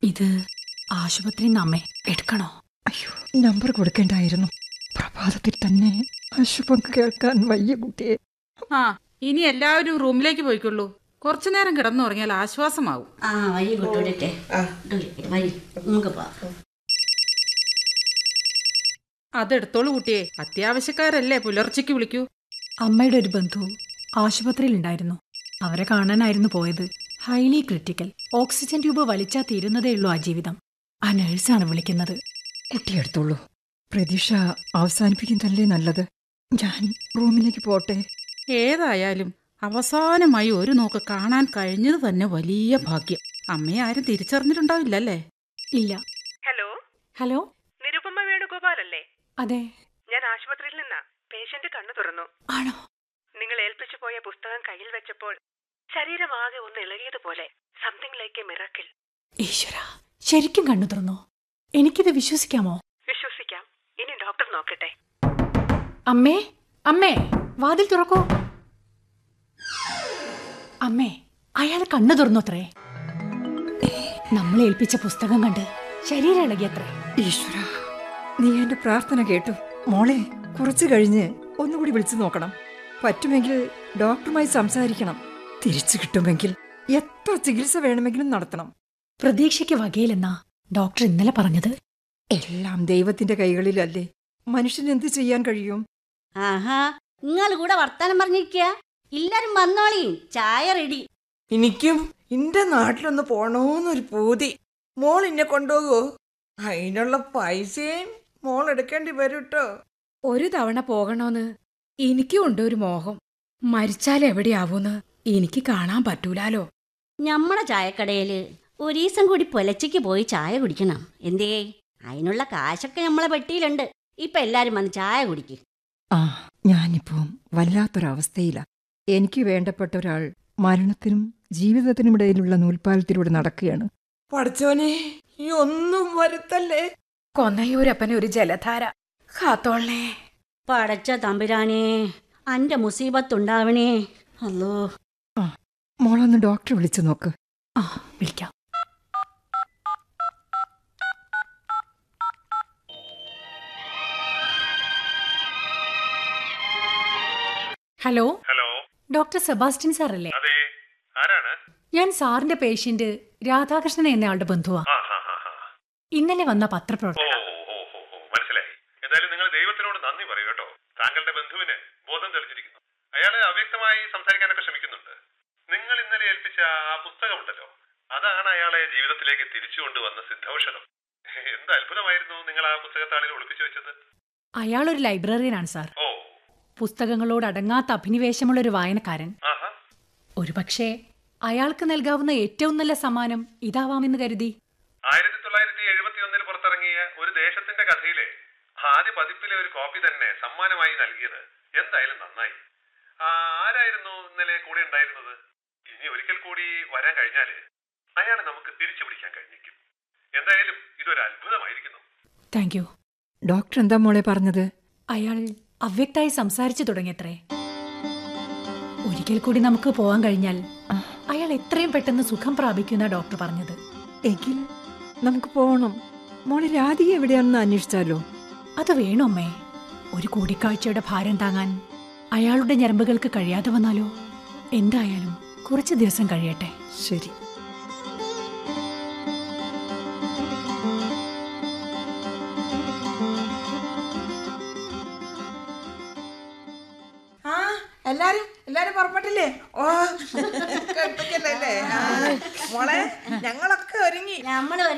ഇത് ആശുപത്രി നമ്മെ എടുക്കണോ അയ്യോ നമ്പർ കൊടുക്കേണ്ടായിരുന്നു പ്രഭാതത്തിൽ തന്നെ അശുഭം കേൾക്കാൻ വയ്യ കുട്ടിയെ ആ ഇനി എല്ലാവരും റൂമിലേക്ക് പോയിക്കൊള്ളൂ കുറച്ചു നേരം കിടന്നുറങ്ങിയാൽ ആശ്വാസമാവും ആ വഴി വിട്ടുവിടട്ടെ വഴി നമുക്ക് പോവാം അതെടുത്തോളൂ കുട്ടിയെ അത്യാവശ്യക്കാരല്ലേ പുലർച്ചയ്ക്ക് വിളിക്കൂ അമ്മയുടെ ഒരു ബന്ധു ആശുപത്രിയിലുണ്ടായിരുന്നു അവരെ കാണാനായിരുന്നു പോയത് ഹൈലി ക്രിട്ടിക്കൽ ഓക്സിജൻ ട്യൂബ് വലിച്ചാ തീരുന്നതേ ഉള്ളൂ ആ ജീവിതം ആ നഴ്സാണ് വിളിക്കുന്നത് കുട്ടിയെടുത്തോളൂ പ്രതീക്ഷ അവസാനിപ്പിക്കുന്നതല്ലേ നല്ലത് ഞാൻ റൂമിലേക്ക് പോട്ടെ ഏതായാലും അവസാനമായി ഒരു നോക്ക് കാണാൻ കഴിഞ്ഞത് തന്നെ വലിയ ഭാഗ്യം അമ്മയെ ആരും തിരിച്ചറിഞ്ഞിട്ടുണ്ടാവില്ലല്ലേ ഇല്ല ഹലോ ഹലോ നിരുപമ വേണുഗോപാലല്ലേ അതെ ഞാൻ ആശുപത്രിയിൽ നിന്നാ പേഷ്യന്റ് കണ്ണു തുറന്നു ആണോ നിങ്ങൾ ഏൽപ്പിച്ചു പോയ പുസ്തകം കയ്യിൽ വെച്ചപ്പോൾ ശരീരമാകെ ഒന്ന് ഇളകിയതുപോലെ സംതിങ് ലൈക്ക് എ മിറക്കിൾ ഈശ്വര ശരിക്കും കണ്ണു തുറന്നോ എനിക്കിത് വിശ്വസിക്കാമോ വിശ്വസിക്കാം ഇനി ഡോക്ടർ നോക്കട്ടെ അമ്മേ അമ്മേ വാതിൽ തുറക്കൂ അമ്മേ അയാൾ കണ്ണു തുറന്നോത്രേ നമ്മളെ ഏൽപ്പിച്ച പുസ്തകം കണ്ട് ശരീരം ഇളകിയത്രേ ഈശ്വര നീ എന്റെ പ്രാർത്ഥന കേട്ടു മോളെ കുറച്ചു കഴിഞ്ഞ് ഒന്നുകൂടി വിളിച്ചു നോക്കണം പറ്റുമെങ്കിൽ ഡോക്ടറുമായി സംസാരിക്കണം തിരിച്ചു കിട്ടുമെങ്കിൽ എത്ര ചികിത്സ വേണമെങ്കിലും നടത്തണം പ്രതീക്ഷയ്ക്ക് വകയിലെന്നാ ഡോക്ടർ ഇന്നലെ പറഞ്ഞത് എല്ലാം ദൈവത്തിന്റെ കൈകളിലല്ലേ മനുഷ്യന് എന്ത് ചെയ്യാൻ കഴിയും ആഹാ നിങ്ങൾ കൂടെ വർത്താനം പറഞ്ഞിരിക്കുക എല്ലാരും വന്നോളി ചായ റെഡി എനിക്കും എന്റെ നാട്ടിലൊന്ന് പോണോന്നൊരു പൂതി മോൾ എന്നെ കൊണ്ടുപോകോ അതിനുള്ള പൈസയും മോൾ എടുക്കേണ്ടി വരും കേട്ടോ ഒരു തവണ പോകണോന്ന് എനിക്കും ഉണ്ട് ഒരു മോഹം മരിച്ചാൽ എവിടെയാവൂന്ന് എനിക്ക് കാണാൻ പറ്റൂലാലോ ഞമ്മടെ ചായക്കടയില് ഒരീസം കൂടി പുലച്ചയ്ക്ക് പോയി ചായ കുടിക്കണം എന്തേ അതിനുള്ള കാശൊക്കെ നമ്മളെ പെട്ടിയിലുണ്ട് ഇപ്പൊ എല്ലാരും വന്ന് ചായ കുടിക്കും ആ ഞാനിപ്പം വല്ലാത്തൊരവസ്ഥയിലാ എനിക്ക് വേണ്ടപ്പെട്ട ഒരാൾ മരണത്തിനും ജീവിതത്തിനുമിടയിലുള്ള നൂൽപ്പാലത്തിലൂടെ നടക്കുകയാണ് പഠിച്ചോനെ ഈ ഒന്നും വരുത്തല്ലേ കൊന്നയൂരപ്പന് ഒരു ജലധാര കാത്തോളേ പടച്ച തമ്പുരാനേ അന്റെ മുസീബത്തുണ്ടാവണേ അല്ലോ മോളൊന്ന് ഡോക്ടറെ വിളിച്ചു നോക്ക് ആ വിളിക്കാം hello hello doctor Sebastian sir അല്ലേ അതെ ആരാണ് ഞാൻ സാറിന്റെ പേഷ്യന്റ് രാധാകൃഷ്ണൻ എന്നയാളുടെ ബന്ധുവാ ആ ഹാ ഹാ ഹാ ഇന്നലെ വന്ന ഓ പത്രപ്രവർത്തകർ ഓ ഓ ഓ മനസ്സിലായി എന്തായാലും നിങ്ങൾ ദൈവത്തിനോട് നന്ദി പറയൂ കേട്ടോ താങ്കളുടെ ബന്ധുവിന് ബോധം തെളിഞ്ഞിരിക്കുന്നു അയാള് അവ്യക്തമായി സംസാരിക്കാനൊക്കെ ശ്രമിക്കുന്നുണ്ട് നിങ്ങൾ ഇന്നലെ ഏൽപ്പിച്ച ആ പുസ്തകമുണ്ടല്ലോ അതാണ് അയാളെ ജീവിതത്തിലേക്ക് തിരിച്ചു കൊണ്ടുവന്ന സിദ്ധൌഷധം എന്ത് അത്ഭുതമായിരുന്നു നിങ്ങൾ ആ പുസ്തകത്താളിൽ ഒളിപ്പിച്ചു വെച്ചത് അയാളൊരു ലൈബ്രറിയനാണ് സാർ ഓ പുസ്തകങ്ങളോട് അടങ്ങാത്ത അഭിനിവേശമുള്ള ഒരു വായനക്കാരൻ ആഹാ ഒരുപക്ഷെ അയാൾക്ക് നൽകാവുന്ന ഏറ്റവും നല്ല സമ്മാനം ഇതാവാമെന്ന് കരുതി ആയിരത്തി തൊള്ളായിരത്തി എഴുപത്തി ഒന്നിൽ പുറത്തിറങ്ങിയ ഒരു ദേശത്തിന്റെ കഥയിലെ ആദ്യ പതിപ്പിലെ ഒരു കോപ്പി തന്നെ സമ്മാനമായി നൽകിയത് എന്തായാലും നന്നായി ആ, ആരായിരുന്നു ഇന്നലെ കൂടെ ഉണ്ടായിരുന്നത് ഇനി ഒരിക്കൽ കൂടി വരാൻ കഴിഞ്ഞാല് അയാളെ നമുക്ക് തിരിച്ചു പിടിക്കാൻ കഴിഞ്ഞേക്കും എന്തായാലും ഇതൊരു അത്ഭുതമായിരിക്കുന്നു താങ്ക് യു ഡോക്ടർ എന്താ മോളെ പറഞ്ഞത് അയാൾ അവ്യക്തായി സംസാരിച്ചു തുടങ്ങിയത്രേ ഒരിക്കൽ കൂടി നമുക്ക് പോകാൻ കഴിഞ്ഞാൽ അയാൾ എത്രയും പെട്ടെന്ന് സുഖം പ്രാപിക്കുന്ന ഡോക്ടർ പറഞ്ഞത് എങ്കിൽ നമുക്ക് പോകണം മോളെ രാധിക എവിടെയാണെന്ന് അന്വേഷിച്ചാലോ അത് വേണോ അമ്മേ ഒരു കൂടിക്കാഴ്ചയുടെ ഭാരം താങ്ങാൻ അയാളുടെ ഞരമ്പുകൾക്ക് കഴിയാതെ വന്നാലോ എന്തായാലും കുറച്ച് ദിവസം കഴിയട്ടെ ശരി ആ എല്ലാരും എല്ലാരും പുറപ്പെട്ടില്ലേ ഓ കേൾപ്പിക്കല്ലേ ആ, മോളെ ഞങ്ങളൊക്കെ ഒരുങ്ങി നമ്മള്